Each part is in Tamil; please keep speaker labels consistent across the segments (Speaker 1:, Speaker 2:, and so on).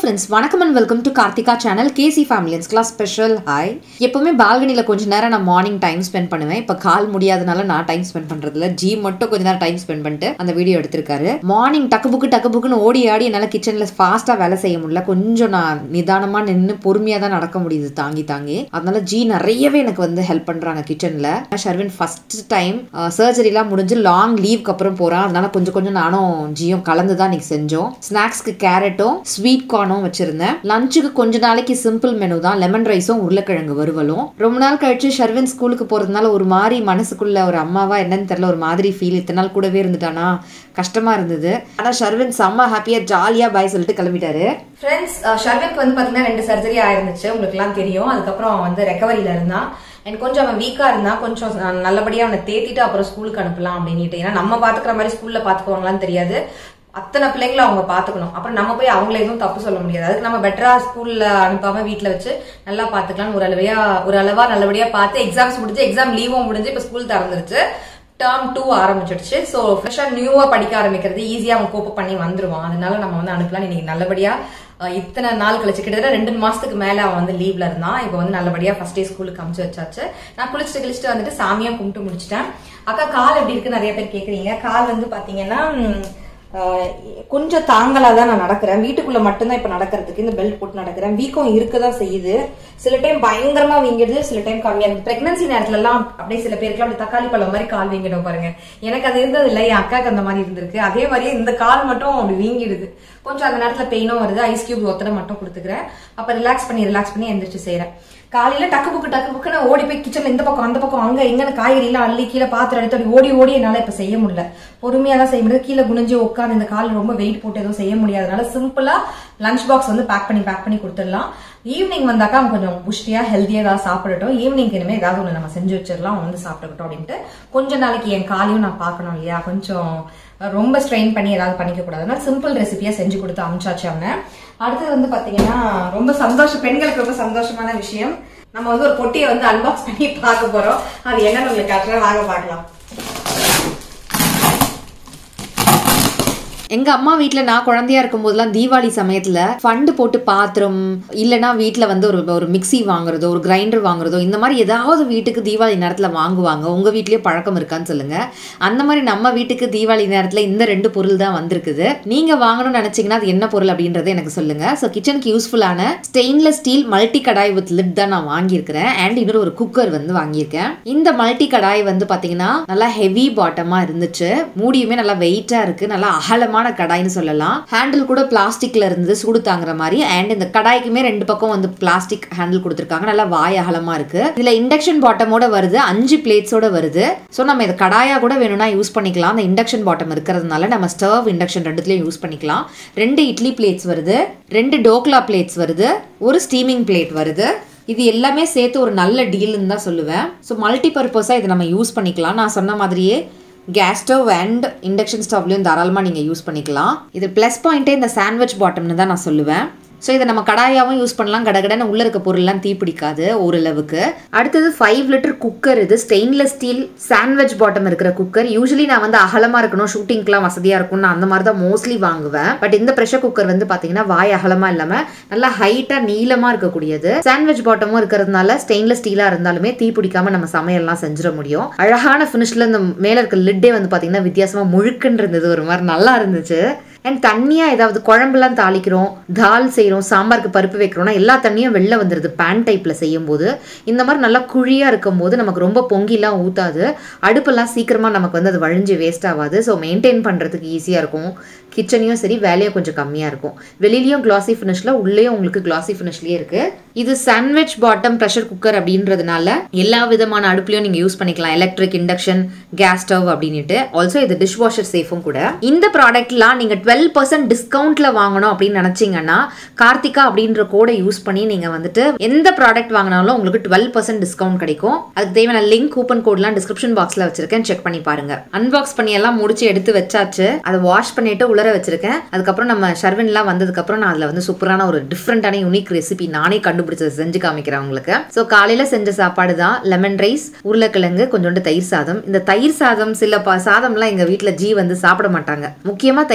Speaker 1: ஃப்ரெண்ட்ஸ் வணக்கம் and welcome to Karthika channel KC ஃபேமிலியன்ஸ் கிளாஸ் ஸ்பெஷல் ஹாய் எப்பவுமே பால்கனியில் கொஞ்ச நேரம் நான் மார்னிங் டைம் ஸ்பெண்ட் பண்ணுவேன் இப்போ கால் முடியாதனால நான் டைம் ஸ்பெண்ட் பண்ணுறதில்ல ஜி மட்டும் கொஞ்ச நேரம் டைம் ஸ்பெண்ட் பண்ணிட்டு அந்த வீடியோ எடுத்திருக்காரு மார்னிங் டக்கு புக்கு டக்கு புக்குன்னு ஓடி ஆடி என்னால் கிச்சனில் ஃபாஸ்ட்டாக வேலை செய்ய முடியல கொஞ்சம் நான் நிதானமாக நின்று பொறுமையாக தான் நடக்க முடியுது தாங்கி தாங்கி அதனால ஜி நிறையவே எனக்கு வந்து ஹெல்ப் பண்ணுறாங்க கிச்சனில் ஷர்வின் ஃபர்ஸ்ட் டைம் சர்ஜரிலாம் முடிஞ்சு லாங் லீவ்க்கு அப்புறம் போகிறான் அதனால கொஞ்சம் கொஞ்சம் நானும் ஜியும் கலந்து தான் இன்னைக்கு செஞ்சோம் ஸ்நாக்ஸ்க்கு கேரட்டும் ஸ்வீட் கார்னும் வச்சிருந்தேன் லஞ்சுக்கு கொஞ்ச நாளைக்கு சிம்பிள் மெனு தான் லெமன் ரைஸும் உருளைக்கிழங்கு வறுவலும் ரொம்ப நாள் கழிச்சு ஷர்வின் ஸ்கூலுக்கு போறதுனால ஒரு மாதிரி மனசுக்குள்ள ஒரு அம்மாவா என்னன்னு தெரியல ஒரு மாதிரி ஃபீல் இத்தனை நாள் கூடவே இருந்துட்டானா கஷ்டமா இருந்தது ஆனா ஷர்வின் செம்ம ஹாப்பியா ஜாலியா பாய் சொல்லிட்டு கிளம்பிட்டாரு
Speaker 2: ஃப்ரெண்ட்ஸ் ஷர்வனுக்கு வந்து பார்த்தீங்கன்னா ரெண்டு சர்ஜரி ஆயிருந்துச்சு உங்களுக்குலாம் தெரியும் அதுக்கப்புறம் அவன் வந்து ரெக்கவரியில இருந்தான் எனக்கு கொஞ்சம் அவன் வீக்கா இருந்தான் கொஞ்சம் நான் நல்லபடியா அவனை தேத்திட்டு அப்புறம் ஸ்கூலுக்கு அனுப்பலாம் அப்படின்ட்டு ஏன்னா நம்ம பாத்துக்கிற மாதிரி ஸ்கூல்ல பாத்துக்குவாங்களான்னு தெரியாது அத்தனை பிள்ளைங்களை அவங்க பாத்துக்கணும் அப்புறம் நம்ம போய் அவங்கள எதுவும் தப்பு சொல்ல முடியாது அதுக்கு நம்ம பெட்டரா ஸ்கூல்ல அனுப்பாம வீட்ல வச்சு நல்லா பாத்துக்கலாம் ஒரு அளவையா ஒரு அளவா நல்லபடியா பார்த்து எக்ஸாம்ஸ் முடிஞ்சு எக்ஸாம் லீவும் முடிஞ்சு இப்ப ஸ்கூல் திறந்துருச்சு டேர்ம் டூ ஆரம்பிச்சிடுச்சு ஸோ ஃப்ரெஷ்ஷாக நியூவாக படிக்க ஆரம்பிக்கிறது ஈஸியாக அவன் கோப்ப பண்ணி வந்துருவான் அதனால நம்ம வந்து அனுப்பலாம் இன்னைக்கு நல்லபடியா அஹ், இத்தனை நாள் கழிச்சு கிட்டத்தட்ட ரெண்டு மாசத்துக்கு மேல அவன் வந்து லீவ்ல இருந்தான் இப்போ வந்து நல்லபடியா ஃபர்ஸ்ட் டே ஸ்கூலுக்கு அமுச்சு வச்சாச்சு நான் குளிச்சுட்டு குளிச்சுட்டு வந்துட்டு சாமியா கும்பிட்டு முடிச்சிட்டேன் அக்கா கால் எப்படி இருக்கு நிறைய பேர் கேக்குறீங்க கால் வந்து பாத்தீங்கன்னா ம், ஆஹ் கொஞ்சம் தாங்கலா தான் நான் நடக்கிறேன் வீட்டுக்குள்ள மட்டும்தான் இப்ப நடக்கிறதுக்கு இந்த பெல்ட் போட்டு நடக்கிறேன் வீக்கம் இருக்கதான் செய்யுது சில டைம் பயங்கரமா வீங்கிடுது சில டைம் கம்மியா இருக்கு பிரெக்னன்சி நேரத்துல எல்லாம் அப்படியே சில பேருக்கு அப்படி தக்காளி பழம் மாதிரி கால் வீங்கிடும் பாருங்க எனக்கு அது இருந்தது இல்லை என் அக்காக்கு அந்த மாதிரி இருந்திருக்கு அதே மாதிரியே இந்த கால் மட்டும் அப்படி வீங்கிடுது கொஞ்சம் அந்த நேரத்துல பெயினும் வருது ஐஸ் கியூப் ஒத்தனை மட்டும் கொடுத்துக்கிறேன் அப்ப ரிலாக்ஸ் பண்ணி ரிலாக்ஸ் பண்ணி எந்திரிச்சு செய்யறேன் காலையில டக்கு புக்கு டக்கு புக்குன்னு ஓடி போய் கிச்சன்ல இந்த பக்கம் அந்த பக்கம் அங்க எங்கன்னு காய்கறி எல்லாம் அள்ளி கீழே பாத்திரம் எடுத்து அப்படி ஓடி ஓடி என்னால இப்ப செய்ய முடியல பொறுமையா தான் செய்ய முடியாது கீழே குனிஞ்சு உட்காந்து இந்த கால் ரொம்ப வெயிட் போட்டு எதுவும் செய்ய முடியாதனால சிம்பிளா லஞ்ச் பாக்ஸ் வந்து பேக் பண்ணி பேக் பண்ணி கொடுத்துடலாம் ஈவினிங் வந்தாக்கா அவன் கொஞ்சம் புஷ்டியா ஹெல்த்தியா ஏதாவது சாப்பிடட்டும் ஈவினிங் இனிமே ஏதாவது ஒண்ணு நம்ம செஞ்சு வச்சிடலாம் அவன் வந்து சாப்பிட்டுக்கிட்டோம் அப்படின்ட்டு கொஞ்ச நாளைக்கு என் காலையும் நான் பார்க்கணும் இல்லையா கொஞ்சம் ரொம்ப ஸ்ட்ரெயின் பண்ணி ஏதாவது பண்ணிக்க கூடாது அதனால சிம்பிள் ரெசிபியா செஞ்சு கொடுத்து அமிச்சாச்சு அவனை அடுத்தது வந்து பாத்தீங்கன்னா ரொம்ப சந்தோஷம் பெண்களுக்கு ரொம்ப சந்தோஷமான விஷயம் நம்ம வந்து ஒரு பொட்டியை வந்து அன்பாக்ஸ் பண்ணி பார்க்க போறோம் அது என்னன்னு உங்களுக்கு காட்டுறேன் வாங்க பார்க்கலாம்
Speaker 1: எங்க அம்மா வீட்ல நான் குழந்தையா இருக்கும் போதெல்லாம் தீபாவளி சமயத்துல ஃபண்டு போட்டு பாத்திரம் இல்லனா வீட்ல வந்து ஒரு ஒரு மிக்ஸி வாங்குறதோ ஒரு கிரைண்டர் வாங்குறதோ இந்த மாதிரி ஏதாவது வீட்டுக்கு தீபாவளி நேரத்துல வாங்குவாங்க உங்க வீட்லயே பழக்கம் இருக்கான்னு சொல்லுங்க அந்த மாதிரி நம்ம வீட்டுக்கு தீபாவளி நேரத்துல இந்த ரெண்டு பொருள் தான் வந்திருக்குது நீங்க வாங்கணும்னு நினைச்சீங்கன்னா அது என்ன பொருள் அப்படின்றத எனக்கு சொல்லுங்க ஸோ கிச்சனுக்கு யூஸ்ஃபுல்லான stainless steel multi kadai with lid தான் நான் வாங்கியிருக்கிறேன் அண்ட் இன்னொரு ஒரு குக்கர் வந்து வாங்கியிருக்கேன் இந்த மல்டி கடாய் வந்து பாத்தீங்கன்னா நல்லா ஹெவி பாட்டமா இருந்துச்சு மூடியுமே நல்லா வெயிட்டா இருக்கு நல்லா அகலமான கடாய்னு சொல்லலாம் ஹேண்டில் கூட பிளாஸ்டிக்ல இருந்து சூடு தாங்குற மாதிரி அண்ட் இந்த கடாய்க்குமே ரெண்டு பக்கம் வந்து பிளாஸ்டிக் ஹேண்டில் கொடுத்துருக்காங்க நல்லா வாய் அகலமா இருக்கு இதுல இண்டக்ஷன் பாட்டமோட வருது அஞ்சு பிளேட்ஸோட வருது ஸோ நம்ம இதை கடாயா கூட வேணும்னா யூஸ் பண்ணிக்கலாம் அந்த இண்டக்ஷன் பாட்டம் இருக்கிறதுனால நம்ம ஸ்டவ் இண்டக்ஷன் ரெண்டுத்துலயும் யூஸ் பண்ணிக்கலாம் ரெண்டு இட்லி பிளேட்ஸ் வருது ரெண்டு டோக்லா பிளேட்ஸ் வருது ஒரு ஸ்டீமிங் பிளேட் வருது இது எல்லாமே சேர்த்து ஒரு நல்ல டீல்னு தான் சொல்லுவேன் ஸோ மல்டி பர்பஸாக இதை நம்ம யூஸ் பண்ணிக்கலாம் நான் சொன்ன மாதிரியே கேஸ் ஸ்டவ் அண்ட் இண்டக்ஷன் ஸ்டவ்லையும் தாராளமாக நீங்கள் யூஸ் பண்ணிக்கலாம் இது ப்ளஸ் பாயிண்ட்டே இந்த சாண்ட்விச் பாட்டம்னு தான் நான் சொல்லுவேன் ஸோ இதை நம்ம கடாயாவும் யூஸ் பண்ணலாம் கடகடன்னு உள்ள இருக்க பொருள்லாம் தீ பிடிக்காது ஓரளவுக்கு அடுத்தது ஃபைவ் லிட்டர் குக்கர் இது ஸ்டெயின்லெஸ் ஸ்டீல் சாண்ட்விச் பாட்டம் இருக்கிற குக்கர் யூஸ்வலி நான் வந்து அகலமாக இருக்கணும் ஷூட்டிங்க்குலாம் வசதியாக இருக்கும் நான் அந்த மாதிரி தான் மோஸ்ட்லி வாங்குவேன் பட் இந்த ப்ரெஷர் குக்கர் வந்து பார்த்தீங்கன்னா வாய் அகலமாக இல்லாமல் நல்லா ஹைட்டாக நீளமாக இருக்கக்கூடியது சாண்ட்விச் பாட்டமும் இருக்கிறதுனால ஸ்டெயின்லெஸ் ஸ்டீலாக இருந்தாலுமே தீ பிடிக்காம நம்ம சமையல்லாம் செஞ்சிட முடியும் அழகான ஃபினிஷில் இந்த மேலே இருக்க லிட்டே வந்து பார்த்தீங்கன்னா வித்தியாசமாக முழுக்குன்னு இருந்தது ஒரு மாதிரி நல்லா இருந்துச்சு அண்ட் தண்ணியாக ஏதாவது குழம்புலாம் தாளிக்கிறோம் தால் செய்கிறோம் சாம்பாருக்கு பருப்பு வைக்கிறோம்னா எல்லா தண்ணியும் வெளில வந்துடுது பேன் டைப்பில் செய்யும்போது இந்த மாதிரி நல்லா குழியாக இருக்கும்போது நமக்கு ரொம்ப பொங்கிலாம் ஊற்றாது அடுப்பெல்லாம் சீக்கிரமாக நமக்கு வந்து அது வழிஞ்சு வேஸ்ட் ஆகாது ஸோ மெயின்டைன் பண்ணுறதுக்கு ஈஸியாக இருக்கும் கிச்சனையும் சரி வேலையும் கொஞ்சம் கம்மியாக இருக்கும் வெளியிலயும் கிளாசி ஃபினிஷில் உள்ளேயும் உங்களுக்கு கிளாசி ஃபினிஷ்லேயே இருக்குது இது சாண்ட்விச் பாட்டம் ப்ரெஷர் குக்கர் அப்படின்றதுனால எல்லா விதமான அடுப்புலையும் நீங்கள் யூஸ் பண்ணிக்கலாம் எலக்ட்ரிக் இண்டக்ஷன் கேஸ் ஸ்டவ் அப்படின்ட்டு ஆல்சோ இது டிஷ் வாஷர் சேஃபும் கூட இந்த ப்ராடக்ட்லாம் நீங்கள் டுவெல் பர்சன்ட் டிஸ்கவுண்ட்டில் வாங்கணும் அப்படின்னு நினச்சிங்கன்னா கார்த்திகா அப்படின்ற கோடை யூஸ் பண்ணி நீங்கள் வந்துட்டு எந்த ப்ராடக்ட் வாங்கினாலும் உங்களுக்கு டுவெல் பர்சன்ட் டிஸ்கவுண்ட் கிடைக்கும் அதுக்கு தேவையான லிங்க் கூப்பன் கோட்லாம் டிஸ்கிரிப்ஷன் பாக்ஸில் வச்சிருக்கேன் செக் பண்ணி பாருங்க அன்பாக்ஸ் பண்ணி எல்லாம் முடிச்சு எடுத்து வச்சாச்சு அதை வாஷ் பண்ணிட்டு உள்ள வச்சிருக்கேன் அதுக்கப்புறம் நம்ம ஷர்வின்லாம் வந்ததுக்கப்புறம் நான் அதில் வந்து சூப்பரான ஒரு டிஃப்ரெண்டான யூனிக் ரெசிபி நானே கண்டுபிடிச்சதை செஞ்சு காமிக்கிறேன் உங்களுக்கு ஸோ காலையில் செஞ்ச சாப்பாடு தான் லெமன் ரைஸ் உருளைக்கிழங்கு கொஞ்சோண்டு தயிர் சாதம் இந்த தயிர் சாதம் சில ப சாதம்லாம் எங்கள் வீட்டில் ஜி வந்து சாப்பிட மாட்டாங்க முக்கியமாக தயிர் சாதம்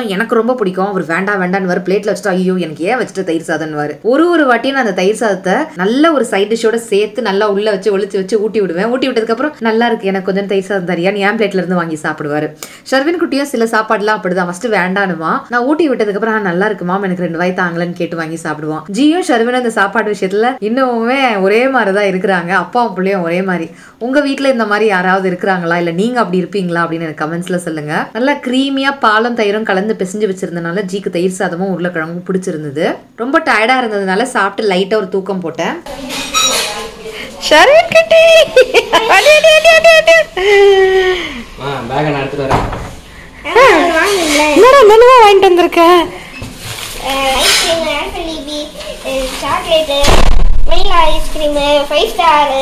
Speaker 1: சாதம் எனக்கு ரொம்ப பிடிக்கும் அவர் வேண்டாம் வேண்டான்னு வர பிளேட்ல வச்சுட்டு ஐயோ எனக்கு ஏன் வச்சுட்டு தயிர் சாதம்னு ஒரு ஒரு வாட்டியும் நான் அந்த தயிர் சாதத்தை நல்ல ஒரு சைட் டிஷ்ஷோட சேர்த்து நல்லா உள்ள வச்சு ஒளிச்சு வச்சு ஊட்டி விடுவேன் ஊட்டி விட்டதுக்கு அப்புறம் நல்லா இருக்கு எனக்கு கொஞ்சம் தயிர் சாதம் தரியான்னு என் பிளேட்ல இருந்து வாங்கி சாப்பிடுவாரு ஷர்வின் குட்டியும் சில சாப்பாடுலாம் அப்படிதான் ஃபர்ஸ்ட் வேண்டானுமா நான் ஊட்டி விட்டதுக்கு அப்புறம் "ஆ, நல்லா இருக்குமா எனக்கு ரெண்டு வாய் தாங்களன்னு கேட்டு வாங்கி சாப்பிடுவான் ஜியும் ஷர்வின் அந்த சாப்பாடு விஷயத்துல இன்னுமே ஒரே மாதிரி தான் இருக்கிறாங்க அப்பாவும் பிள்ளையும் ஒரே மாதிரி உங்க வீட்ல இந்த மாதிரி யாராவது இருக்கிறாங்களா இல்ல நீங்க அப்படி இருப்பீங்களா அப்படின்னு எனக்கு கமெண்ட்ஸ்ல சொல்லுங்க நல்லா க்ரீமியா பாலும் தயிரும் கலந்து பிசைஞ்சு வச்சிருந்தனால ஜிக்கு தயிர் சாதமும் உருளைக்கிழங்கும் பிடிச்சிருந்தது ரொம்ப டயர்டா இருந்ததுனால சாப்பிட்டு லைட்டா ஒரு தூக்கம் போட்டேன் ஷர்வின் குட்டி அடி, அடி, அடி, அடி, அடி.
Speaker 3: ஆ பேக்கை நான் எடுத்துட்டு வரேன்
Speaker 1: என்னடா மெனுவா வாங்கிட்டு வந்திருக்கேன்
Speaker 4: ஐஸ்கிரீம் ஆப்பிள் லிபி chocolate vanilla ice cream five star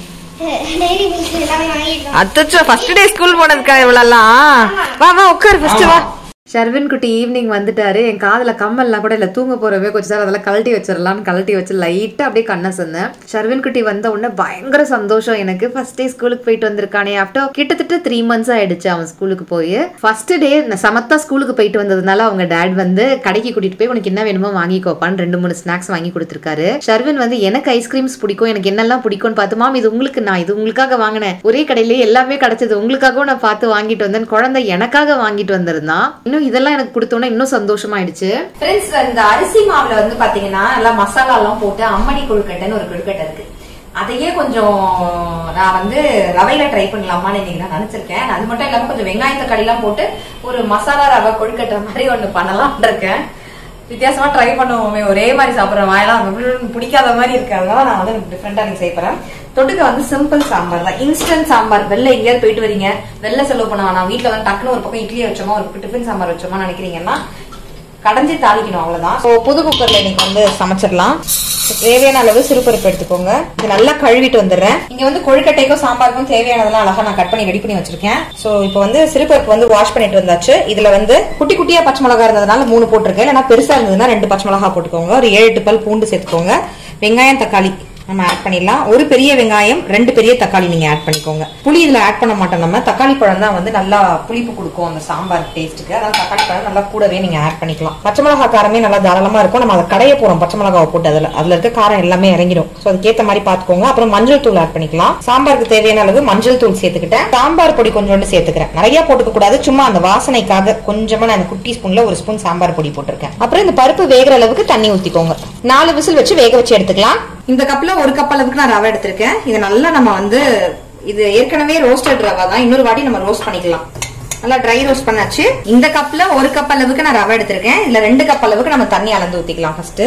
Speaker 4: dairy milk எல்லாமே வாங்கிட்டோம்
Speaker 1: அச்சோ ஃபர்ஸ்ட் டே ஸ்கூல் போனதுக்கா இவ்வளோலாம் வா வா உட்கார் ஃபர்ஸ்ட் வா ஷர்வின் குட்டி ஈவினிங் வந்துட்டாரு என் காதுல கம்மல்லாம் கூட இல்ல தூங்க போறவே கொஞ்ச நேரம் அதெல்லாம் கழட்டி வச்சிடலாம்னு கழட்டி வச்சு லைட்டா அப்படியே கண்ணை சொன்னேன் ஷர்வின் குட்டி வந்த உடனே பயங்கர சந்தோஷம் எனக்கு ஃபர்ஸ்ட் டே ஸ்கூலுக்கு போயிட்டு வந்திருக்கானே ஆஃப்டர் கிட்டத்தட்ட த்ரீ மந்த்ஸ் ஆயிடுச்சு அவன் ஸ்கூலுக்கு போய் ஃபர்ஸ்ட் டே சமத்தா ஸ்கூலுக்கு போயிட்டு வந்ததுனால அவங்க டேட் வந்து கடைக்கு கூட்டிட்டு போய் உனக்கு என்ன வேணுமோ வாங்கிக்கோப்பான்னு ரெண்டு மூணு ஸ்நாக்ஸ் வாங்கி கொடுத்துருக்காரு ஷர்வின் வந்து எனக்கு ஐஸ்கிரீம்ஸ் பிடிக்கும் எனக்கு என்னெல்லாம் பிடிக்கும்னு பார்த்து மாம் இது உங்களுக்கு நான் இது உங்களுக்காக வாங்கினேன் ஒரே கடையிலேயே எல்லாமே கிடைச்சது உங்களுக்காகவும் நான் பார்த்து வாங்கிட்டு வந்தேன் குழந்தை எனக்காக வாங்கிட்டு வந்திருந்தான் இன்னும் இதெல்லாம் எனக்கு கொடுத்தோன்னே இன்னும் சந்தோஷமாயிடுச்சு
Speaker 2: ஃப்ரெண்ட்ஸ் இந்த அரிசி மாவுல வந்து பாத்தீங்கன்னா நல்லா மசாலா எல்லாம் போட்டு அம்மணி கொழுக்கட்டைன்னு ஒரு கொழுக்கட்டை இருக்கு அதையே கொஞ்சம் நான் வந்து ரவையில ட்ரை பண்ணலாமான்னு இன்னைக்கு நான் நினைச்சிருக்கேன் அது மட்டும் இல்லாம கொஞ்சம் வெங்காய தக்காளி எல்லாம் போட்டு ஒரு மசாலா ரவை கொழுக்கட்டை மாதிரி ஒண்ணு பண்ணலாம்னு இருக்கேன் வித்தியாசமா ட்ரை பண்ணுவோமே ஒரே மாதிரி சாப்பிடுற வாயெல்லாம் உம் பிடிக்காத மாதிரி இருக்கு அதனால நான் வந்து டிஃப்ரெண்டா நீங்க செய்ய போறேன் தொட்டுக்க வந்து சிம்பிள் சாம்பார் தான் இன்ஸ்டன்ட் சாம்பார் வெளில எங்கேயாவது போயிட்டு வரீங்க வெளில செலவு பண்ண வேணாம் வீட்டுல வந்து டக்குனு ஒரு பக்கம் இட்லி வச்சோமா ஒரு டிஃபன் சாம்பார் வச்சோமா நினைக்கிறீங்கன்னா கடைஞ்சி தாளிக்கணும் அவ்வளவுதான் ஸோ புது குக்கர்ல இன்னைக்கு வந்து சமைச்சிடலாம் தேவையான அளவு சிறுபருப்பு எடுத்துக்கோங்க இது நல்லா கழுவிட்டு வந்துடுறேன் இங்க வந்து கொழுக்கட்டைக்கும் சாம்பாருக்கும் தேவையானதெல்லாம் அழகா நான் கட் பண்ணி ரெடி பண்ணி வச்சிருக்கேன் சோ இப்போ வந்து சிறுபருப்பு வந்து வாஷ் பண்ணிட்டு வந்தாச்சு இதுல வந்து குட்டி குட்டியா பச்சை மிளகா இருந்ததுனால மூணு போட்டிருக்கேன் இல்லைன்னா பெருசா இருந்ததுன்னா ரெண்டு பச்சை மிளகா போட்டுக்கோங்க ஒரு ஏழு எட்டு பல் பூண்டு சேர்த்துக்கோங்க வெங்காயம் தக்காளி நம்ம ஆட் பண்ணிடலாம் ஒரு பெரிய வெங்காயம் ரெண்டு பெரிய தக்காளி நீங்க ஆட் பண்ணிக்கோங்க புளி இதுல ஆட் பண்ண மாட்டோம் நம்ம தக்காளி பழம் தான் வந்து நல்லா புளிப்பு கொடுக்கும் அந்த சாம்பார் டேஸ்ட்டுக்கு அதாவது தக்காளி பழம் நல்லா கூடவே நீங்க ஆட் பண்ணிக்கலாம் பச்சை மிளகா காரமே நல்லா தாராளமா இருக்கும் நம்ம அதை கடைய போறோம் பச்சை மிளகாவை போட்டு அதுல அதுல இருக்க காரம் எல்லாமே இறங்கிடும் சோ அதுக்கேத்த மாதிரி பாத்துக்கோங்க அப்புறம் மஞ்சள் தூள் ஆட் பண்ணிக்கலாம் சாம்பாருக்கு தேவையான அளவு மஞ்சள் தூள் சேர்த்துக்கிட்டேன் சாம்பார் பொடி கொஞ்சோண்டு சேர்த்துக்கிறேன் நிறைய போட்டுக்க கூடாது சும்மா அந்த வாசனைக்காக கொஞ்சமா நான் குட்டி ஸ்பூன்ல ஒரு ஸ்பூன் சாம்பார் பொடி போட்டிருக்கேன் அப்புறம் இந்த பருப்பு வேகிற அளவுக்கு தண்ணி ஊத்திக்கோங்க நாலு விசில் வச்சு வேக வச்சு எடுத்துக்கலாம் இந்த கப்ல ஒரு கப் அளவுக்கு நான் ரவை எடுத்திருக்கேன் இதை நல்லா நம்ம வந்து இது ஏற்கனவே ரோஸ்டட் ரவை தான் இன்னொரு வாட்டி நம்ம ரோஸ்ட் பண்ணிக்கலாம் நல்லா ட்ரை ரோஸ்ட் பண்ணாச்சு இந்த கப்ல ஒரு கப் அளவுக்கு நான் ரவை எடுத்திருக்கேன் இதுல ரெண்டு கப் அளவுக்கு நம்ம தண்ணி அளந்து ஊத்திக்கலாம் ஃபர்ஸ்ட்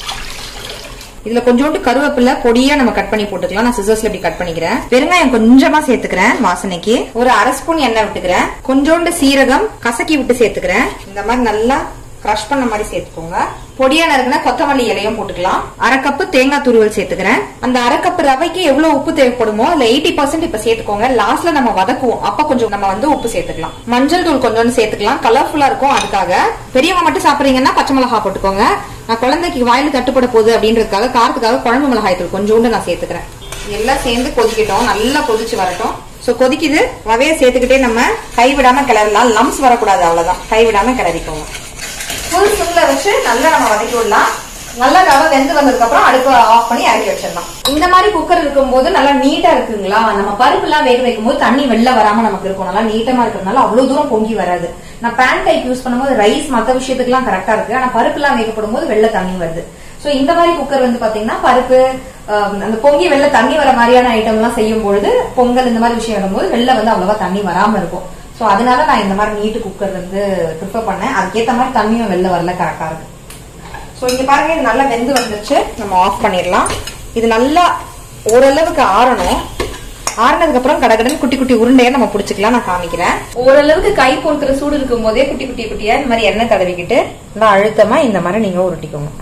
Speaker 2: இதுல கொஞ்சோண்டு கருவேப்பிலை பொடியா நம்ம கட் பண்ணி போட்டுக்கலாம் நான் சிசர்ஸ்ல இப்படி கட் பண்ணிக்கிறேன் பெருங்காயம் கொஞ்சமா சேர்த்துக்கிறேன் வாசனைக்கு ஒரு அரை ஸ்பூன் எண்ணெய் விட்டுக்கிறேன் கொஞ்சோண்டு சீரகம் கசக்கி விட்டு சேர்த்துக்கிறேன் இந்த மாதிரி நல்லா கிரஷ் பண்ண மாதிரி சேர்த்துக்கோங்க பொடியா நறுக்குனா கொத்தமல்லி இலையும் போட்டுக்கலாம் அரை கப்பு தேங்காய் துருவல் சேர்த்துக்கிறேன் அந்த அரை கப்பு ரவைக்கு எவ்வளவு உப்பு தேவைப்படுமோ அதுல எயிட்டி பர்சன்ட் இப்ப சேர்த்துக்கோங்க லாஸ்ட்ல நம்ம வதக்குவோம் அப்ப கொஞ்சம் நம்ம வந்து உப்பு சேர்த்துக்கலாம் மஞ்சள் தூள் கொஞ்சோண்டு சேர்த்துக்கலாம் கலர்ஃபுல்லா இருக்கும் அதுக்காக பெரியவங்க மட்டும் சாப்பிடுறீங்கன்னா பச்சை மிளகா போட்டுக்கோங்க நான் குழந்தைக்கு வாயில தட்டுப்பட போகுது அப்படின்றதுக்காக காரத்துக்காக குழம்பு மிளகாய் தூள் கொஞ்சோண்டு நான் சேர்த்துக்கிறேன் எல்லாம் சேர்ந்து கொதிக்கட்டும் நல்லா கொதிச்சு வரட்டும் சோ கொதிக்குது ரவையை சேர்த்துக்கிட்டே நம்ம கைவிடாம கிளறலாம் லம்ஸ் வரக்கூடாது அவ்வளவுதான் கைவிடாம கிளறிக்கோங்க ஃபுல் சிம்ல வச்சு நல்லா நம்ம வதக்கி விடலாம் நல்லா ரவை வெந்து வந்ததுக்கு அப்புறம் அடுப்பு ஆஃப் பண்ணி இறக்கி வச்சிடலாம் இந்த மாதிரி குக்கர் இருக்கும்போது நல்லா நீட்டா இருக்குங்களா நம்ம பருப்பு எல்லாம் வேக வைக்கும் போது தண்ணி வெளில வராம நமக்கு இருக்கும் நல்லா நீட்டமா இருக்கிறதுனால அவ்வளவு தூரம் பொங்கி வராது நான் பேன் டைப் யூஸ் பண்ணும்போது ரைஸ் மத்த விஷயத்துக்குலாம் கரெக்டா இருக்கு ஆனா பருப்பு எல்லாம் வேகப்படும் போது வெள்ள தண்ணி வருது சோ இந்த மாதிரி குக்கர் வந்து பாத்தீங்கன்னா பருப்பு ஆஹ், அந்த பொங்கி வெள்ள தண்ணி வர மாதிரியான ஐட்டம் எல்லாம் செய்யும் பொழுது பொங்கல் இந்த மாதிரி விஷயம் வரும்போது வெளில வந்து அவ்வளவா தண்ணி வராம இருக்கும் சோ அதனால நான் இந்த மாதிரி நீட்டு குக்கர் வந்து ப்ரிஃபர் பண்ணேன் அதுக்கேத்த மாதிரி தண்ணியும் வெளில வரல கரெக்டா இருக்கு சோ இங்க பாருங்க இது நல்லா வெந்து வந்துருச்சு நம்ம ஆஃப் பண்ணிடலாம் இது நல்லா ஓரளவுக்கு ஆறணும் ஆறுனதுக்கு அப்புறம் கடகடன் குட்டி குட்டி உருண்டையா நம்ம புடிச்சுக்கலாம் நான் காமிக்கிறேன் ஓரளவுக்கு கை பொறுக்கிற சூடு இருக்கும் போதே குட்டி குட்டி குட்டியா இந்த மாதிரி எண்ணெய் தடவிக்கிட்டு நல்லா அழுத்தமா இந்த மாதிரி நீங்க உருட்டிக்கோங்க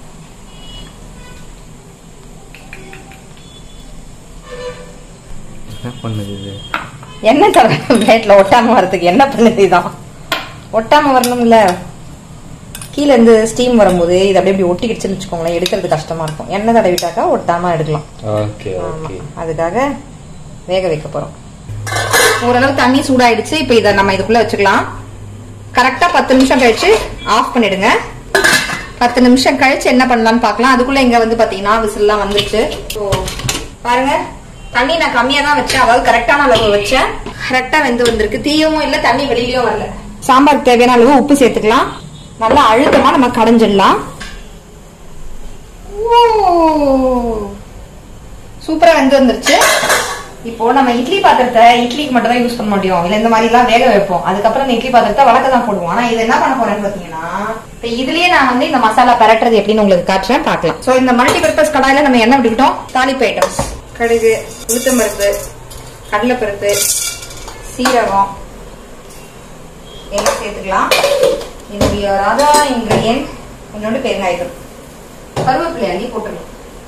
Speaker 3: என்ன பண்ணுது இது
Speaker 2: எண்ணெய் தடவை பிளேட்ல ஒட்டாம வரதுக்கு என்ன பண்ணுது இதான் ஒட்டாம வரணும்ல கீழ இருந்து ஸ்டீம் வரும்போது இது அப்படியே இப்படி ஒட்டிக்கிடுச்சுன்னு வச்சுக்கோங்களேன் எடுக்கிறது கஷ்டமா இருக்கும் எண்ணெய் தடவிட்டாக்கா ஒட்டாம எடுக்கலாம்
Speaker 3: ஓகே
Speaker 2: ஆமா.
Speaker 3: ஓகே
Speaker 2: அதுக்காக வேக வைக்க போறோம் ஓரளவு தண்ணி சூடாயிடுச்சு இப்ப இத நம்ம இதுக்குள்ள வச்சுக்கலாம் கரெக்டா பத்து நிமிஷம் கழிச்சு ஆஃப் பண்ணிடுங்க பத்து நிமிஷம் கழிச்சு என்ன பண்ணலாம்னு பார்க்கலாம் அதுக்குள்ள இங்க வந்து பாத்தீங்கன்னா விசில்லாம் வந்துருச்சு ஸோ பாருங்க தண்ணி நான் கம்மியா தான் வச்சேன் அதாவது கரெக்டான அளவு வச்சேன் கரெக்டா வெந்து வந்திருக்கு தீயவும் இல்ல தண்ணி வெளியிலயும் வரல சாம்பாருக்கு தேவையான அளவு உப்பு சேர்த்துக்கலாம் நல்லா அழுத்தமா நம்ம கடைஞ்சிடலாம் ஓ சூப்பரா வெந்து வந்துருச்சு இப்போ நம்ம இட்லி பாத்திரத்தை இட்லிக்கு மட்டும் தான் யூஸ் பண்ண முடியும் இல்ல இந்த மாதிரி எல்லாம் வேக வைப்போம் அதுக்கப்புறம் இந்த இட்லி பாத்திரத்தை வழக்க தான் போடுவோம் ஆனா இது என்ன பண்ண போறேன்னு பாத்தீங்கன்னா இப்ப இதுலயே நான் வந்து இந்த மசாலா பரட்டுறது எப்படின்னு உங்களுக்கு காட்டுறேன் பார்க்கலாம் சோ இந்த மல்டி பர்பஸ் கடாயில நம்ம என்ன விட்டுக்கிட்டோம் தாளிப்பு ஐட்டம்ஸ் கடுகு உளுத்தம்பருப்பு கடலைப்பருப்பு சீரகம் எல்லாம் சேர்த்துக்கலாம் இதனுடைய ராதா இன்கிரியன்ட் கொஞ்சோண்டு பெருங்காயத்தூள் கருவேப்பிலை அள்ளி போட்டுருணும்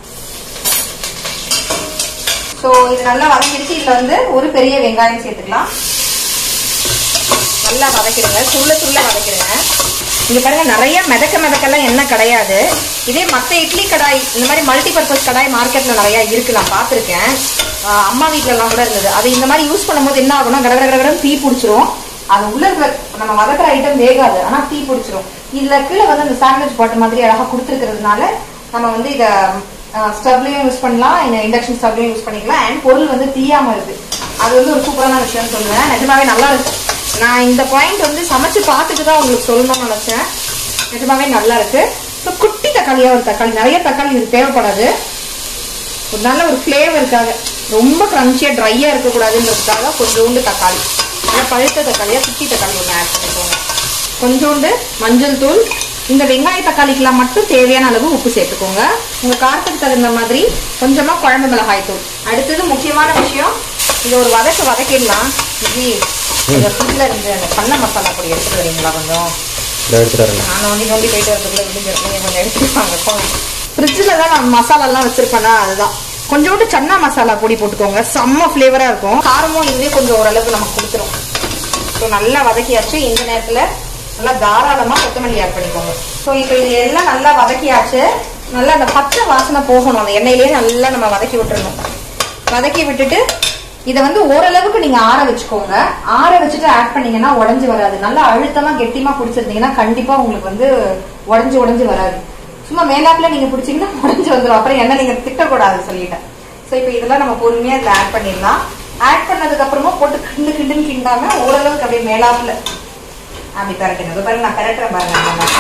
Speaker 2: ஸோ இது நல்லா வதங்கிடுச்சு இதுல வந்து ஒரு பெரிய வெங்காயம் சேர்த்துக்கலாம் நல்லா வதக்கிடுங்க சுள்ள சுள்ள வதக்கிடுங்க இங்க பாருங்க நிறைய மிதக்க மிதக்கெல்லாம் என்ன கிடையாது இதே மத்த இட்லி கடாய் இந்த மாதிரி மல்டி பர்பஸ் கடாய் மார்க்கெட்ல நிறைய இருக்கு நான் பார்த்திருக்கேன் ஆஹ் அம்மா வீட்ல எல்லாம் கூட இருந்தது அது இந்த மாதிரி யூஸ் பண்ணும்போது என்ன ஆகும்னா கட கட கடன்னு தீ பிடிச்சிரும் அது உள்ள இருக்கிற நம்ம வதக்குற ஐட்டம் வேகாது ஆனா தீ பிடிச்சிரும் இதுல கீழே வந்து அந்த சாண்ட்விச் பாட்டு மாதிரி அழகா கொடுத்துருக்கிறதுனால நம்ம வந்து இத ஸ்டவ்லயும் யூஸ் பண்ணலாம் இந்த இண்டக்ஷன் ஸ்டவ்லயும் யூஸ் பண்ணிக்கலாம் அண்ட் பொருள் வந்து தீயாம இருக்கு அது வந்து ஒரு சூப்பரான விஷயம் சொல்லுவேன் நிஜமாவே நல்லா இருக்கு நான் இந்த பாயிண்ட் வந்து சமைச்சு பார்த்துட்டு தான் உங்களுக்கு சொல்லணும்னு நினைச்சேன் நிஜமாவே நல்லா இருக்கு ஸோ குட்டி தக்காளியா ஒரு தக்காளி நிறைய தக்காளி இது தேவைப்படாது ஒரு நல்ல ஒரு ஃப்ளேவருக்காக ரொம்ப கிரன்ச்சியா ட்ரையா இருக்கக்கூடாதுன்றதுக்காக கொஞ்சோண்டு தக்காளி நல்லா பழுத்த தக்காளியா குட்டி தக்காளி ஒன்று ஆட் பண்ணிக்கோங்க கொஞ்சோண்டு மஞ்சள் தூள் இந்த வெங்காய தக்காளிக்கெல்லாம் மட்டும் தேவையான அளவு உப்பு சேர்த்துக்கோங்க உங்க காரத்துக்கு தகுந்த மாதிரி கொஞ்சமா குழம்பு மிளகாய் தூள் அடுத்தது முக்கியமான விஷயம் இதை ஒரு வதக்கு வதக்கிடலாம் ஜி இந்த ஃப்ரிட்ஜில் இருந்து அந்த பண்ண மசாலா பொடி எடுத்துட்டு வரீங்களா கொஞ்சம்
Speaker 3: இதை எடுத்துட்டு வரேன்
Speaker 2: நான் வந்து நோண்டி போயிட்டு வரதுக்குள்ள விடுஞ்சிருக்கேன் கொஞ்சம் எடுத்துருப்பாங்க ஃப்ரிட்ஜில் தான் நான் மசாலாலாம் வச்சிருப்பேனா அதுதான் கொஞ்சோண்டு சன்னா மசாலா பொடி போட்டுக்கோங்க செம்ம ஃப்ளேவரா இருக்கும் காரமும் இதுவே கொஞ்சம் ஓரளவுக்கு நமக்கு கொடுத்துரும் ஸோ நல்லா வதக்கியாச்சு இந்த நேரத்தில் நல்லா தாராளமாக கொத்தமல்லி ஆட் பண்ணிக்கோங்க ஸோ இப்போ இது எல்லாம் நல்லா வதக்கியாச்சு நல்லா அந்த பச்சை வாசனை போகணும் அந்த எண்ணெயிலேயே நல்லா நம்ம வதக்கி விட்டுறணும் வதக்கி விட்டுட்டு இதை வந்து ஓரளவுக்கு நீங்க ஆற வச்சுக்கோங்க ஆற வச்சுட்டு ஆட் பண்ணீங்கன்னா உடஞ்சு வராது நல்லா அழுத்தமா கெட்டிமா பிடிச்சிருந்தீங்கன்னா கண்டிப்பா உங்களுக்கு வந்து உடஞ்சு உடஞ்சு வராது சும்மா மேலாப்புல நீங்க பிடிச்சீங்கன்னா உடஞ்சு வந்துடும் அப்புறம் என்ன நீங்க திட்டக்கூடாது சொல்லிட்டேன் ஸோ இப்போ இதெல்லாம் நம்ம பொறுமையா இதுல ஆட் பண்ணிடலாம் ஆட் பண்ணதுக்கு அப்புறமா போட்டு கிண்டு கிண்டுன்னு கிண்டாம ஓரளவுக்கு அப்படியே மேலாப்புல அப்படி பரட்டுங்க இதோ பாருங்க நான் பரட்டுறேன் பாருங்க அந்த மாதிரி.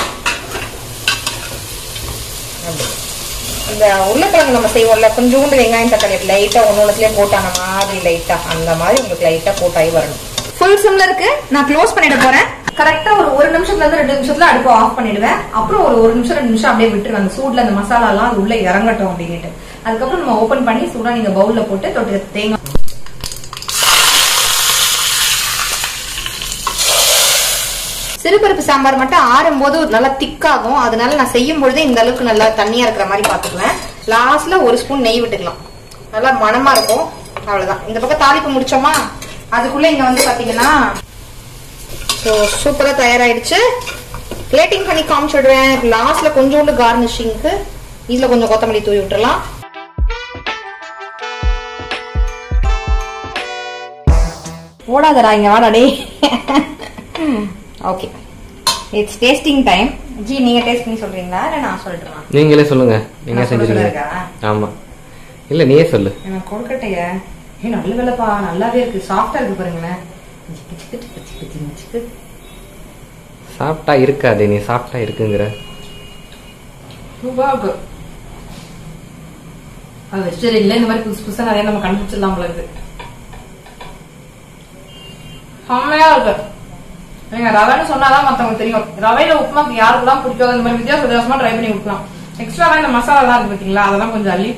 Speaker 2: அப்படி. இந்த உருளைக்கிழங்கு நம்ம செய்வோம்ல கொஞ்சோண்டு வெங்காயம் தக்காளி லைட்டா ஒன்று ஒன்றுத்துலேயே போட்டான மாதிரி லைட்டா அந்த மாதிரி உங்களுக்கு லைட்டா போட்டாகி வரணும் ஃபுல் சிம்ல இருக்கு நான் க்ளோஸ் பண்ணிட போறேன் கரெக்டா ஒரு ஒரு நிமிஷத்துல இருந்து ரெண்டு நிமிஷத்துல அடுப்பு ஆஃப் பண்ணிடுவேன் அப்புறம் ஒரு ஒரு நிமிஷம் ரெண்டு நிமிஷம் அப்படியே விட்டுருவேன் அந்த சூட்ல அந்த மசாலா எல்லாம் அது உள்ள இறங்கட்டும் அப்படின்ட்டு அதுக்கப்புறம் நம்ம ஓபன் பண்ணி சூடா நீங்க பவுல்ல போட்டு தொட்டு தேங்காய் சிறுபருப்பு சாம்பார் மட்டும் ஆறும் போது நல்லா திக்காகும் அதனால நான் செய்யும் பொழுதே இந்த அளவுக்கு நல்லா தண்ணியா இருக்கிற மாதிரி பாத்துக்குவேன் லாஸ்ட்ல ஒரு ஸ்பூன் நெய் விட்டுக்கலாம் நல்லா மணமா இருக்கும் அவ்வளவுதான் இந்த பக்கம் தாளிப்பு முடிச்சோமா அதுக்குள்ள இங்க வந்து பாத்தீங்கன்னா ஸோ சூப்பரா தயாராயிடுச்சு பிளேட்டிங் பண்ணி காமிச்சிடுறேன் லாஸ்ட்ல கொஞ்சோண்டு கார்னிஷிங்க்கு இதுல கொஞ்சம் கொத்தமல்லி தூவி விட்டுறலாம் ஓடாதடா இங்க வாடா டேய் okay it's tasting time ji நீங்க டேஸ்ட் பண்ணி சொல்றீங்களா இல்ல நான் சொல்லட்டுமா
Speaker 3: நீங்களே சொல்லுங்க நீங்க
Speaker 2: நான் சொல்ல
Speaker 3: செஞ்சிருங்க
Speaker 2: இருக்கா?
Speaker 3: ஆமா இல்ல நீயே சொல்லு
Speaker 2: எனக்கு கொழுக்கட்டைய ஏ நல்ல வேலைப்பா நல்லாவே இருக்கு சாஃப்டா இருக்கு பாருங்களேன் சிக்கு சிக்கு சிக்கு சிக்கு சிக்கு சிக்கு.
Speaker 3: சாப்பிட்டா இருக்காது நீ சாப்பிட்டா இருக்குங்கிற
Speaker 2: சூப்பரா இருக்கு அது வெஜிடேரியன்ல இந்த மாதிரி புதுசு புதுசா நிறைய நம்ம கண்டுபிடிச்சிடலாம் போல இருக்கு செம்மையா இருக்கு நீங்க ரவைன்னு சொன்னாதான் மத்தவங்க தெரியும் ரவையில உப்புமாக்கு யாருக்கெல்லாம் பிடிக்காது இந்த மாதிரி வித்தியாச வித்தியாசமா ட்ரை பண்ணி கொடுக்கலாம் எக்ஸ்ட்ராவா இந்த மசாலா எல்லாம் இருக்கு பாத்தீங்களா அதெல்லாம் கொஞ்சம் அள்ளி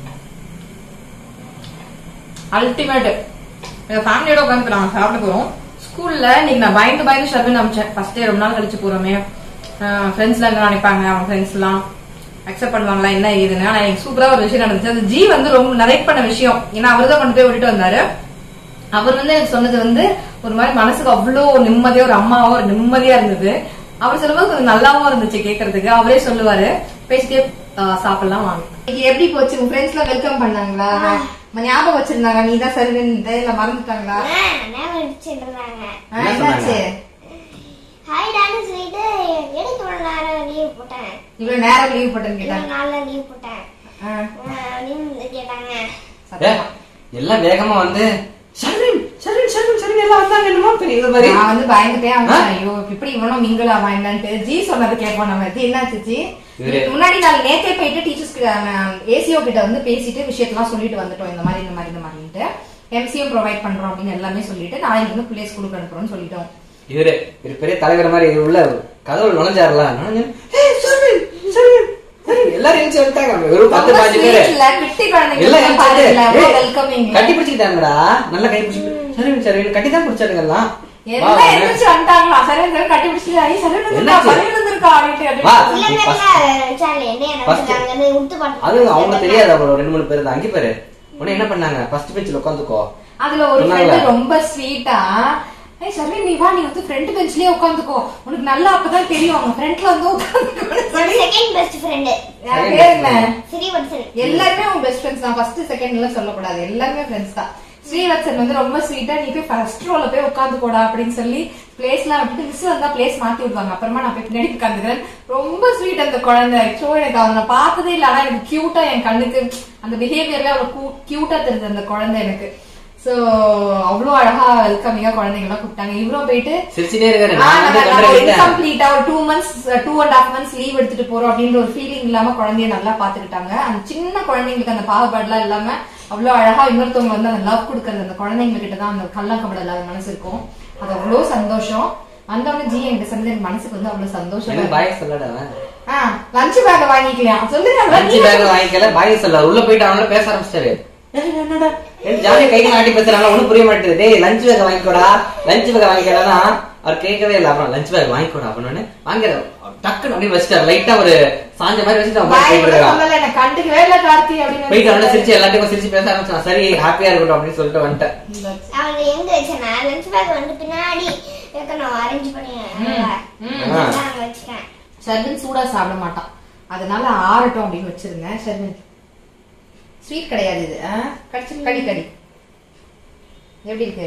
Speaker 2: அல்டிமேட் எங்க ஃபேமிலியோட உட்காந்து நாங்க சாப்பிட போறோம் ஸ்கூல்ல இன்னைக்கு நான் பயந்து பயந்து ஷர்வின் அமிச்சேன் ஃபர்ஸ்ட் டே ரொம்ப நாள் கழிச்சு போறோமே ஃப்ரெண்ட்ஸ்லாம் என்ன நினைப்பாங்க அவங்க ஃப்ரெண்ட்ஸ் எல்லாம் அக்செப்ட் பண்ணுவாங்களா என்ன ஏதுன்னு ஆனா எனக்கு சூப்பரா ஒரு விஷயம் நடந்துச்சு அந்த ஜி வந்து ரொம்ப நரேட் பண்ண விஷயம் ஏன்னா அவர் தான் கொண்டு போய் விட்டுட்டு வந்தாரு அவர் வந்து எனக்கு சொன்னது வந்து ஒரு மாதிரி மனசுக்கு அவ்வளோ நிம்மதியா ஒரு அம்மாவோ ஒரு நிம்மதியா இருந்தது அவர் சொல்லும்போது கொஞ்சம் நல்லாவும் இருந்துச்சு கேட்கறதுக்கு அவரே சொல்லுவாரு பேசிட்டே ஆஹ், சாப்பிடலாம் வாங்க இன்னைக்கு எப்படி போச்சு உங்க ஃப்ரெண்ட்ஸ் எல்லாம் வெல்கம் பண்ணாங்களா ஞாபகம் வச்சிருந்தாங்க நீ தான் சரி இல்ல மறந்துட்டாங்களா
Speaker 4: ஞாபகம் வச்சிருந்தாங்க
Speaker 2: ஆ, என்னாச்சு
Speaker 4: ஹாய்
Speaker 2: இவ்வளவு நேரம் லீவ் போட்டேன்னு கேட்டாங்க
Speaker 4: இவ்வளவு நாள்ல லீவ் போட்டேன்
Speaker 2: ஆ,
Speaker 4: ஆஹ் அப்படின்னு கேட்டாங்க
Speaker 3: ஏ,
Speaker 2: சத்தியமா.
Speaker 3: எல்லாம் வேகமா வந்து ஷர்வின் ஷர்வின் ஷர்வின் ஷர்வின் எல்லாம் வந்தாங்க என்னமோ பெரிய இது மாதிரி
Speaker 2: நான் வந்து பயந்துட்டே இருந்தேன் ஐயோ இப்படி இவனும் மிங்கிள் ஆவான் என்னன்ட்டு ஜி சொன்னது கேட்போம் நம்ம ஜி என்னாச்சு ஜி
Speaker 3: இவரு-
Speaker 2: முன்னாடி நாள் நேத்தே போயிட்டு டீச்சர்ஸ் ஏசிஓ கிட்ட வந்து பேசிட்டு விஷயத்தெல்லாம் சொல்லிட்டு வந்துட்டோம் இந்த மாதிரி இந்த மாதிரி இந்த மாதிரின்ட்டு எம்சியும் ப்ரொவைட் பண்றோம் அப்படின்னு எல்லாமே சொல்லிட்டு நாளைக்கு வந்து பிள்ளை ஸ்கூலுக்கு அனுப்புறோம்னு சொல்லிட்டோம்
Speaker 3: இவரு இவரு பெரிய தலைவர் மாதிரி இவரு உள்ள கதவுல நுழைஞ்சாருல நுழைஞ்சு, "ஏய், ஷர்வின், ஷர்வின், ஷர்வின்." எல்லாரும் எழுந்து வந்துட்டாங்க வெறும் பத்து
Speaker 2: ரொம்ப
Speaker 3: பாஞ்சு பேரு
Speaker 2: sweet ல, குட்டி குழந்தைங்க
Speaker 3: எல்லாம்
Speaker 2: எல்லாம்
Speaker 3: எழுந்து
Speaker 2: பாருங்களேன்,
Speaker 3: வந்து,
Speaker 2: ரொம்ப
Speaker 3: "ஏய்,
Speaker 2: welcoming.
Speaker 3: கட்டி பிடிச்சிக்கிட்டாங்கடா நல்லா கை பிடிச்சி ஷர்வின் ஷர்வின் கட்டி தான் பிடிச்சாருங்க எல்லாம் வா,
Speaker 2: எல்லாம்
Speaker 3: வா,
Speaker 2: எந்திரிச்சு வந்துட்டாங்களா சரவணன் சார் கட்டி பிடிச்சி ஐ சரவணன் வந்திருக்கா
Speaker 3: என்னாச்சு?
Speaker 2: சரவணன் வந்திருக்கா அப்படின்ட்டு
Speaker 3: வா.
Speaker 2: அப்படியே
Speaker 4: சில
Speaker 3: First-
Speaker 4: பேர்ல நினைச்சாங்க என்ன
Speaker 3: First-
Speaker 4: நினைச்சாங்க அது உடுத்து பாட்டு
Speaker 3: அது அவங்க தெரியாது அவங்க ரெண்டு மூணு பேர் தான் அங்கே பேரு உடனே என்ன பண்ணாங்க ஃபர்ஸ்ட் பெஞ்சில் உட்காந்துக்கோ
Speaker 2: அதுல ஒரு
Speaker 3: சொன்னாங்களா?
Speaker 2: ஃப்ரெண்ட் ரொம்ப ஸ்வீட்டா ஏய் சரி நீ வா நீ வந்து ஃப்ரண்ட் பெஞ்ச்லயே உட்காந்துக்கோ உனக்கு நல்லா அப்பதான் தெரியும் அவங்க ஃப்ரண்ட்ல வந்து உட்காந்துக்கோ
Speaker 4: செகண்ட் பெஸ்ட் ஃப்ரெண்டு
Speaker 2: யார் பேர் என்ன
Speaker 4: ஸ்ரீவத்சன்
Speaker 2: எல்லாருமே உன் பெஸ்ட் ஃப்ரெண்ட்ஸ் தான் ஃபர்ஸ்ட் செகண்ட் எல்லாம் சொல்லக்கூடாது எல்லாருமே ஃப்ரெண்ட்ஸ் தான் ஸ்ரீவத்சன் வந்து ரொம்ப ஸ்வீட்டா நீ போய் ஃபர்ஸ்ட் ரோல போய் உட்காந்துக்கோடா அப்படின்னு சொல்லி பிளேஸ் எல்லாம் விட்டுட்டு மிஸ் வந்தா பிளேஸ் மாத்தி விடுவாங்க அப்புறமா நான் போய் பின்னாடி உட்காந்துக்கிறேன் ரொம்ப ஸ்வீட் அந்த குழந்தை ஆக்சுவலா எனக்கு அவனை பார்த்ததே இல்ல ஆனா எனக்கு கியூட்டா என் கண்ணுக்கு அந்த பிஹேவியர்ல அவ்வளவு கியூட்டா தெரிஞ்சது அந்த குழந்தை எனக்கு சோ அவ்வளவு அழகா வெல்கமிங்கா குழந்தைங்க எல்லாம் கூப்பிட்டாங்க இவரும் போயிட்டு
Speaker 3: சிரிச்சுட்டே இருக்காரு
Speaker 2: ஆ,
Speaker 3: நான் வந்து
Speaker 2: நம்ம
Speaker 3: கண்டறிட்டேன்.
Speaker 2: incomplete ஆ ஒரு two months two and half months leave எடுத்துட்டு போறோம் அப்படின்ற ஒரு ஃபீலிங் இல்லாம குழந்தைய நல்லா பாத்துக்கிட்டாங்க அந்த சின்ன குழந்தைங்களுக்கு அந்த பாகுபாடுலாம் இல்லாம அவ்வளவு அழகா இன்னொருத்தவங்க வந்து அந்த லவ் கொடுக்கறது அந்த குழந்தைங்க கிட்ட தான் அந்த கள்ளக்கபட இல்லாத மனசு இருக்கும் அது அவ்வளவு சந்தோஷம் வந்தவொடனே ஜி என்கிட்ட சொன்னது எனக்கு மனசுக்கு வந்து அவ்வளவு சந்தோஷம்
Speaker 3: எனக்கு பாய் சொல்லடா அவன்
Speaker 2: லஞ்ச் பேக் வாங்கிக்கலாம் சொல்லுங்க
Speaker 3: லஞ்ச் பேக் வாங்கிக்கல பாய் சொல்ல உள்ள போயிட்டு அவனால பேச ஆரம்பிச்சிட்டாரு ஜாலியா கை நாட்டி பேசுறாங்க ஒண்ணும் புரிய மாட்டேங்குது டேய் லஞ்ச் பேக் வாங்கிக்கோடா லஞ்ச் பேக் வாங்கிக்கடா அவர் கேட்கவே இல்ல அப்புறம் லஞ்ச் பேக் வாங்கிக்கோடா அப்படின்னு வாங்கிற டக்குன்னு அப்படியே வச்சிட்டாரு லைட்டா ஒரு சாஞ்ச மாதிரி வச்சுட்டு அவன் பாட்டு போயிட்டு இருக்கான்
Speaker 2: சொல்லல எனக்கு கண்டுக்கவே இல்ல கார்த்தி
Speaker 3: போயிட்டு அவன
Speaker 2: அப்படின்னு
Speaker 3: சிரிச்சு எல்லாத்தையும் சிரிச்சு பேச ஆரம்பிச்சான் சரி ஹாப்பியா இருக்கட்டும் அப்படின்னு சொல்லிட்டு வந்துட்டேன்
Speaker 4: அவன் எங்க வச்சேன்னா லஞ்ச் பேக் வந்து பின்னாடி வைக்கணும் அரேஞ்ச் பண்ணி
Speaker 2: ம்.
Speaker 3: ஆ.
Speaker 4: அங்க வச்சுட்டேன்
Speaker 2: ஷர்வின் சூடா சாப்பிட மாட்டான் அதனால ஆறட்டும் அப்படின்னு வச்சிருந்தேன் ஷர்வின் ஸ்வீட் கிடையாது இது ஆ? கடிச்சு கடி கடி எப்படி இருக்கு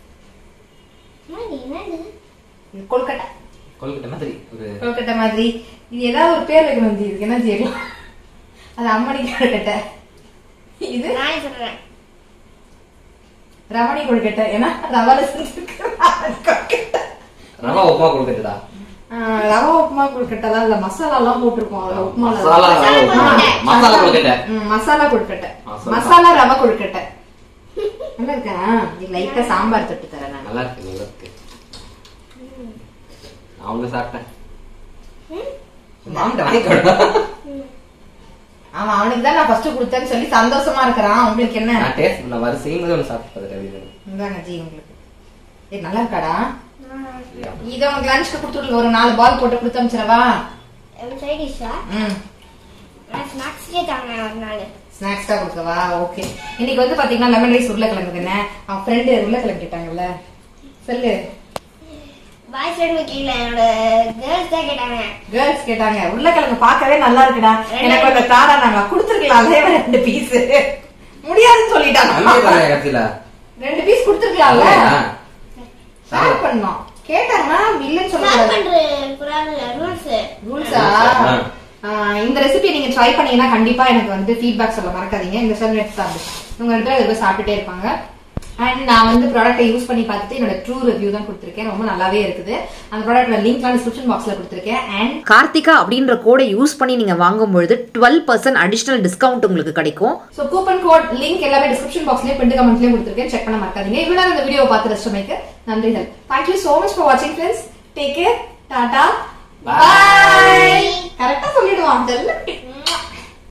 Speaker 4: என்னது, என்னது
Speaker 2: இது கொல்கட்டை
Speaker 3: கொல்கட்டை மாதிரி ஒரு
Speaker 2: கொல்கட்டை மாதிரி இது ஏதாவது ஒரு பேர் வைக்கணும் ஜி, இதுக்கு என்ன செய்யலாம் அது அம்மணி கொழுக்கட்டை இது
Speaker 4: நானே சொல்றேன்
Speaker 2: ரமணி கொழுக்கட்டை ஏன்னா ரவால செஞ்சிருக்கு ரமணி கொழுக்கட்டை.
Speaker 3: ரவா உப்புமா கொல்கட்டா
Speaker 2: ஆ, ரவா உப்புமா கொழுக்கட்டை இல்ல மசாலா எல்லாம் போட்டிருக்கோம் அதுல உப்புமால
Speaker 3: மசாலா ரவா உப்புமா. மசாலா கொல்கட்டை
Speaker 2: ம், மசாலா கொழுக்கட்டை
Speaker 3: மசாலா.
Speaker 2: மசாலா ரவை கொழுக்கட்டை நல்லா இருக்கா இது லைட்டா சாம்பார் தொட்டு தரேன் நான்
Speaker 3: நல்லா இருக்கு நல்லா இருக்கு அவங்க சாப்பிட்டேன் மாமிட்ட வாங்கிக்கோடா
Speaker 2: ஆமா அவனுக்கு தான் நான் ஃபர்ஸ்ட் கொடுத்தேன்னு சொல்லி சந்தோஷமா இருக்கிறான் உங்களுக்கு என்ன
Speaker 3: நான் டேஸ்ட் பண்ண வர செய்யும்போது ஒன்று சாப்பிட்டு பார்த்துட்டேன்
Speaker 2: இந்தாங்க ஜி உங்களுக்கு ஏய் நல்லா இருக்காடா இதை உனக்கு லஞ்சுக்கு கொடுத்து ஒரு நாலு பால் போட்டு கொடுத்து அமிச்சிடவா
Speaker 4: சைட் டிஷ்ஷா
Speaker 2: ம்
Speaker 4: நான் ஸ்நாக்ஸ்க்கே தாங்க ஒரு நாள்
Speaker 2: ஸ்நாக்ஸா கொடுக்கவா ஓகே இன்னைக்கு வந்து பாத்தீங்கன்னா லெமன் ரைஸ் உருளைக்கிழங்கு தானே அவன் ஃப்ரெண்டு உருளைக்கிழங்கு கேட்டாங்கல்ல சொல்லு
Speaker 4: பாய்ஸ் ஃப்ரெண்ட் வைக்கல என்னோட கேர்ள்ஸ் தான் கேட்டாங்க
Speaker 2: கேர்ள்ஸ் கேட்டாங்க உருளைக்கிழங்கு பார்க்கவே நல்லா இருக்குடா எனக்கு அந்த தாடா நாங்க கொடுத்துருக்கலாம் அதே ரெண்டு பீஸ் முடியாதுன்னு சொல்லிட்டாங்க
Speaker 3: கடைசியில
Speaker 2: ரெண்டு பீஸ் கொடுத்துருக்கலாம்ல
Speaker 3: இல்லையா?
Speaker 2: ஷேர் பண்ணோம் கேட்டாங்கன்னா இல்லைன்னு
Speaker 4: ஷேர்
Speaker 2: சொல்லக்கூடாது
Speaker 4: பண்ற குரான் ரூல்ஸ்
Speaker 2: ரூல்ஸா
Speaker 3: ஆ.
Speaker 2: இந்த ரெசிபி நீங்க ட்ரை பண்ணீங்கன்னா கண்டிப்பா எனக்கு வந்து ஃபீட்பேக் சொல்ல மறக்காதீங்க இந்த செல்நெட் சாப்பிடு உங்கள்கிட்ட இது சாப்பிட்டுட்டே இருப்பாங்க அண்ட் நான் வந்து ப்ராடக்ட்டை யூஸ் பண்ணி பார்த்துட்டு என்னோட ட்ரூ ரிவ்யூ தான் கொடுத்துருக்கேன் ரொம்ப நல்லாவே இருக்குது அந்த ப்ராடக்ட் லிங்க்லாம் டிஸ்கிரிப்ஷன் பாக்ஸ்ல கொடுத்துருக்கேன் அண்ட்
Speaker 1: கார்த்திகா அப்படின்ற கோடை யூஸ் பண்ணி நீங்க வாங்கும் பொழுது டுவெல் பர்சன்ட் அடிஷனல் டிஸ்கவுண்ட் உங்களுக்கு கிடைக்கும்
Speaker 2: ஸோ கூப்பன் கோட் லிங்க் எல்லாமே டிஸ்கிரிப்ஷன் பாக்ஸ்லயே பின் கமெண்ட்லயே கொடுத்துருக்கேன் செக் பண்ண மறக்காதீங்க இவ்வளவு நேரம் இந்த வீடியோ பார்த்து ரசிச்சமைக்கு நன்றிகள் தேங்க்யூ சோ மச் ஃபார் வாட்சிங் ஃப்ரெண்ட்ஸ் டேக் கேர் டாடா
Speaker 3: Bye.
Speaker 2: பாய் கரெக்டா சொல்லிடுவான் செல்ல